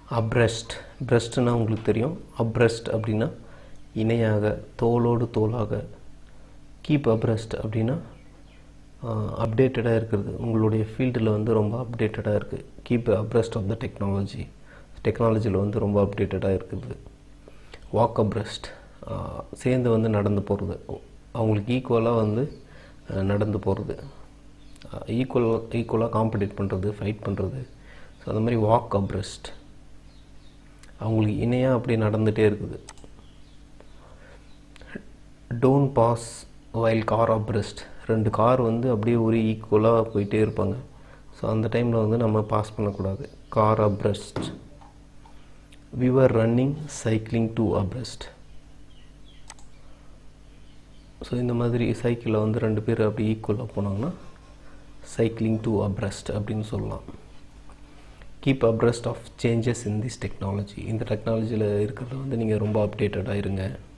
abreast பிரஸ்ட்னா உங்களுக்கு தெரியும் abreast அப்படின்னா இணையாக தோளோடு தோளாக கீப் அப்ரெஸ்ட் அப்படின்னா அப்டேட்டடாக இருக்கிறது உங்களுடைய ஃபீல்டில் வந்து ரொம்ப அப்டேட்டடாக இருக்குது keep abreast of the technology டெக்னாலஜியில் வந்து ரொம்ப அப்டேட்டடாக இருக்குது வாக் அப்ரெஸ்ட் சேர்ந்து வந்து நடந்து போகிறது அவங்களுக்கு ஈக்குவலாக வந்து அஹ், நடந்து போகிறது ஈக்குவல் ஈக்குவலாக காம்படிட் பண்ணுறது ஃபைட் பண்ணுறது ஸோ அந்த மாதிரி வாக் அப்ரெஸ்ட் அவங்களுக்கு இணையாக அப்படி நடந்துகிட்டே இருக்குது don't pass while car abreast ரெண்டு கார் வந்து அப்படியே ஒரு ஈக்குவலாக போயிட்டே இருப்பாங்க ஸோ அந்த டைமில் வந்து நம்ம பாஸ் பண்ணக்கூடாது car abreast we were running cycling to abreast so இந்த மாதிரி சைக்கிளில் வந்து ரெண்டு பேர் அப்படி ஈக்குவலாக போனாங்கன்னா சைக்கிளிங் டு அப்ரெஸ்ட் அப்படின்னு சொல்லலாம் keep abreast of changes in this technology இந்த டெக்னாலஜியில் இருக்கிறது வந்து நீங்கள் ரொம்ப அப்டேட்டடாக இருங்க